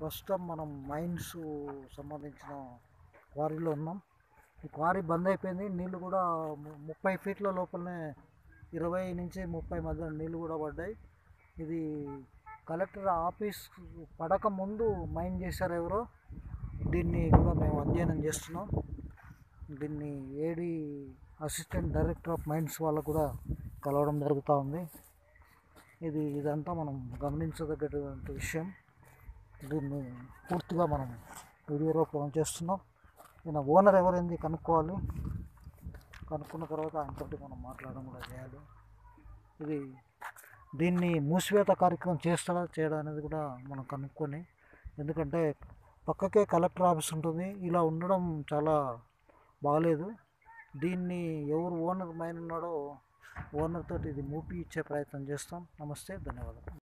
ప్రస్తుతం మనం మైన్స్ సంబంధించిన క్వారీలో ఉన్నాం ఈ క్వారీ బంద్ అయిపోయింది నీళ్ళు కూడా ము- ముప్పై ఫీట్ల లోపలనే ఇరవై నుంచి ముప్పై మధ్య నీళ్ళు కూడా పడ్డాయి ఇది కలెక్టర్ ఆఫీస్ పడక ముందు మైన్ చేశారు ఎవరో దీన్ని కూడా మేము అధ్యయనం చేస్తున్నాం దీన్ని AD assistant director of mines వాళ్ళకు కూడా కలవడం జరుగుతూ ఉంది ఇది ఇదంతా మనం గమనించదగ్గటువంటి విషయం దీన్ని పూర్తిగా మనం వీడియో రూపంలో చేస్తున్నాం ఈయన ఓనర్ ఎవరైంది కనుక్కోవాలి కనుక్కున్న తర్వాత ఆయనతోటి మనం మాట్లాడడం కూడా చేయాలి ఇది దీన్ని మూసివేత కార్యక్రమం చేస్తాడా చేయడా అనేది కూడా మనం కనుక్కొని ఎందుకంటే పక్కకే కలెక్టర్ ఆఫీస్ ఉంటుంది ఇలా ఉండడం చాలా బాగాలేదు దీన్ని ఎవరు ఓనర్ మైన్ ఉన్నాడో ఓనర్ తోటి ఇది మూపి ఇచ్చే ప్రయత్నం చేస్తాం నమస్తే ధన్యవాదాలు